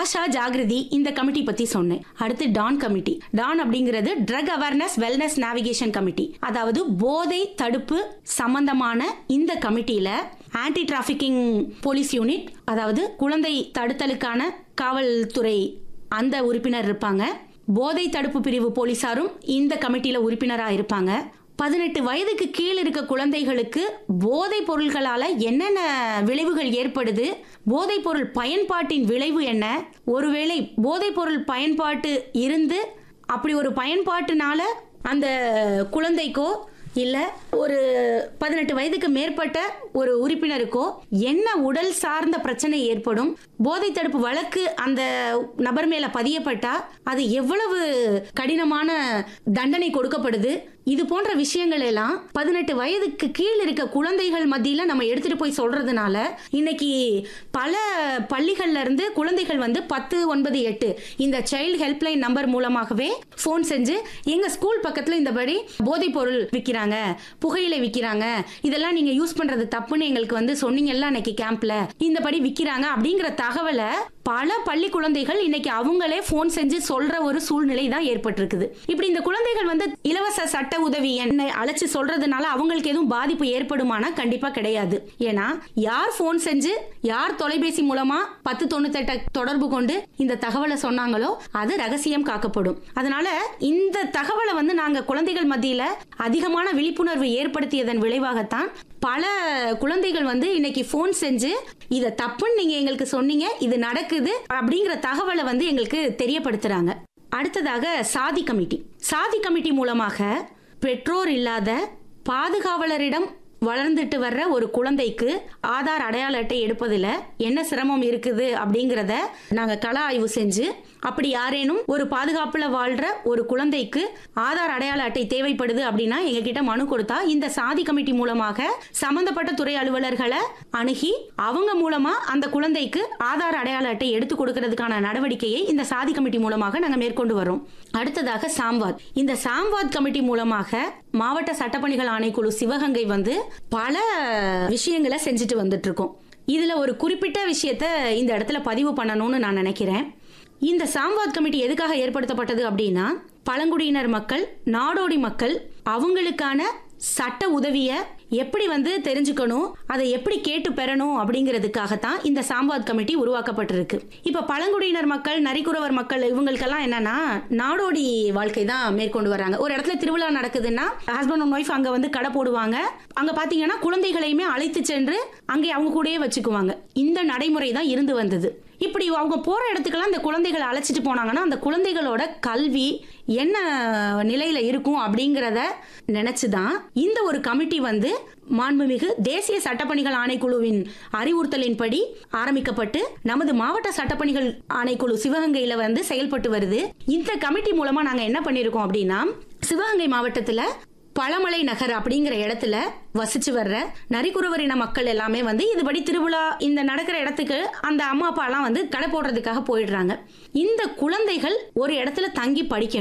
ஆஷா ஜாகிரதி இந்த கமிட்டி பத்தி சொன்னேன் அடுத்து டான் கமிட்டி டான் அப்படிங்கிறது drug awareness wellness navigation committee அதாவது போதை தடுப்பு சம்பந்தமான இந்த கமிட்டியில ஆன்டி டிராஃபிக்கிங் போலீஸ் யூனிட் அதாவது குழந்தை தடுத்தலுக்கான காவல்துறை அந்த உறுப்பினர் இருப்பாங்க போதை தடுப்பு பிரிவு போலீசாரும் இந்த கமிட்டியில உறுப்பினரா இருப்பாங்க பதினெட்டு வயதுக்கு கீழ் இருக்க குழந்தைகளுக்கு போதைப் பொருள்களால என்னென்ன விளைவுகள் ஏற்படுது போதைப் பொருள் பயன்பாட்டின் விளைவு என்ன ஒருவேளை போதைப் பொருள் பயன்பாட்டு இருந்து அப்படி ஒரு பயன்பாட்டுனால அந்த குழந்தைக்கோ இல்ல ஒரு பதினெட்டு வயதுக்கு மேற்பட்ட ஒரு உறுப்பினருக்கோ என்ன உடல் சார்ந்த பிரச்சனை ஏற்படும் போதை தடுப்பு வழக்கு அந்த நபர் மேல பதியப்பட்டா அது எவ்வளவு கடினமான தண்டனை கொடுக்கப்படுது இது போன்ற விஷயங்கள் எல்லாம் பதினெட்டு வயதுக்கு கீழ் இருக்க குழந்தைகள் மத்தியில நம்ம எடுத்துட்டு போய் சொல்றதுனால இன்னைக்கு பல பள்ளிகள்ல இருந்து குழந்தைகள் வந்து பத்து ஒன்பது எட்டு இந்த சைல்டு ஹெல்ப்லைன் நம்பர் மூலமாகவே ஃபோன் செஞ்சு எங்க ஸ்கூல் பக்கத்துல இந்தபடி போதைப் பொருள் விற்கிறாங்க புகையிலை விற்கிறாங்க இதெல்லாம் நீங்க யூஸ் பண்றது தப்புன்னு எங்களுக்கு வந்து சொன்னீங்கல்ல அன்னைக்கு கேம்ப்ல இந்தபடி விற்கிறாங்க அப்படிங்கிற தகவலை பல பள்ளி குழந்தைகள் இன்னைக்கு அவங்களே ஃபோன் செஞ்சு சொல்ற ஒரு சூழ்நிலை தான் ஏற்பட்டிருக்குது இப்படி இந்த குழந்தைகள் வந்து இலவச சட்ட உதவி என்னை அழைச்சு சொல்றதுனால அவங்களுக்கு எதுவும் பாதிப்பு ஏற்படுமானா கண்டிப்பா கிடையாது ஏன்னா யார் ஃபோன் செஞ்சு யார் தொலைபேசி மூலமா பத்து தொண்ணூத்தெட்ட தொடர்பு கொண்டு இந்த தகவலை சொன்னாங்களோ அது ரகசியம் காக்கப்படும் அதனால இந்த தகவலை வந்து நாங்க குழந்தைகள் மத்தியில அதிகமான விழிப்புணர்வு ஏற்படுத்தியதன் விளைவாகத்தான் பல குழந்தைகள் வந்து இன்னைக்கு ஃபோன் செஞ்சு இதை தப்புன்னு நீங்க எங்களுக்கு சொன்னீங்க இது நடக்குது அப்படிங்கிற தகவலை வந்து எங்களுக்கு தெரியப்படுத்துறாங்க அடுத்ததாக சாதி கமிட்டி சாதி கமிட்டி மூலமாக பெற்றோர் இல்லாத பாதுகாவலரிடம் வளர்ந்துட்டு வர்ற ஒரு குழந்தைக்கு ஆதார் அடையாள அட்டை எடுப்பதில் என்ன சிரமம் இருக்குது அப்படிங்கிறத நாங்கள் கள ஆய்வு செஞ்சு அப்படி யாரேனும் ஒரு பாதுகாப்புல வாழ்ற ஒரு குழந்தைக்கு ஆதார் அடையாள அட்டை தேவைப்படுது அப்படின்னா எங்ககிட்ட மனு கொடுத்தா இந்த சாதி கமிட்டி மூலமாக சம்பந்தப்பட்ட துறை அலுவலர்களை அணுகி அவங்க மூலமா அந்த குழந்தைக்கு ஆதார் அடையாள அட்டை எடுத்து கொடுக்கறதுக்கான நடவடிக்கையை இந்த சாதி கமிட்டி மூலமாக நாங்கள் மேற்கொண்டு வரோம் அடுத்ததாக சாம்வாத் இந்த சாம்வாத் கமிட்டி மூலமாக மாவட்ட சட்டப்பணிகள் ஆணைக்குழு சிவகங்கை வந்து பல விஷயங்களை செஞ்சுட்டு வந்துட்டு இருக்கோம் இதுல ஒரு குறிப்பிட்ட விஷயத்த இந்த இடத்துல பதிவு பண்ணணும்னு நான் நினைக்கிறேன் இந்த சாம்வாத் கமிட்டி எதுக்காக ஏற்படுத்தப்பட்டது அப்படின்னா பழங்குடியினர் மக்கள் நாடோடி மக்கள் அவங்களுக்கான சட்ட உதவிய எப்படி வந்து தெரிஞ்சுக்கணும் அதை எப்படி கேட்டு பெறணும் அப்படிங்கிறதுக்காகத்தான் இந்த சாம்வாத் கமிட்டி உருவாக்கப்பட்டிருக்கு இப்ப பழங்குடியினர் மக்கள் நரிக்குறவர் மக்கள் இவங்களுக்கெல்லாம் என்னன்னா நாடோடி வாழ்க்கை தான் மேற்கொண்டு வராங்க ஒரு இடத்துல திருவிழா நடக்குதுன்னா ஹஸ்பண்ட் அண்ட் ஒய்ஃப் அங்க வந்து கடை போடுவாங்க அங்க பாத்தீங்கன்னா குழந்தைகளையுமே அழைத்து சென்று அங்கே அவங்க கூடயே வச்சுக்குவாங்க இந்த நடைமுறை தான் இருந்து வந்தது இப்படி அவங்க போற இடத்துக்கெல்லாம் இந்த குழந்தைகளை அழைச்சிட்டு போனாங்கன்னா அந்த குழந்தைகளோட கல்வி என்ன நிலையில இருக்கும் அப்படிங்கிறத நினைச்சுதான் இந்த ஒரு கமிட்டி வந்து மாண்புமிகு தேசிய சட்டப்பணிகள் ஆணைக்குழுவின் அறிவுறுத்தலின்படி ஆரம்பிக்கப்பட்டு நமது மாவட்ட சட்டப்பணிகள் ஆணைக்குழு சிவகங்கையில வந்து செயல்பட்டு வருது இந்த கமிட்டி மூலமா நாங்க என்ன பண்ணிருக்கோம் அப்படின்னா சிவகங்கை மாவட்டத்துல பழமலை நகர் அப்படிங்கிற இடத்துல வசிச்சு வர்ற நரிக்குறவரின மக்கள் எல்லாமே வந்து இதுபடி திருவிழா இந்த நடக்கிற இடத்துக்கு அந்த அம்மா அப்பா எல்லாம் வந்து கடை போடுறதுக்காக போயிடுறாங்க இந்த குழந்தைகள் ஒரு இடத்துல தங்கி படிக்கணும்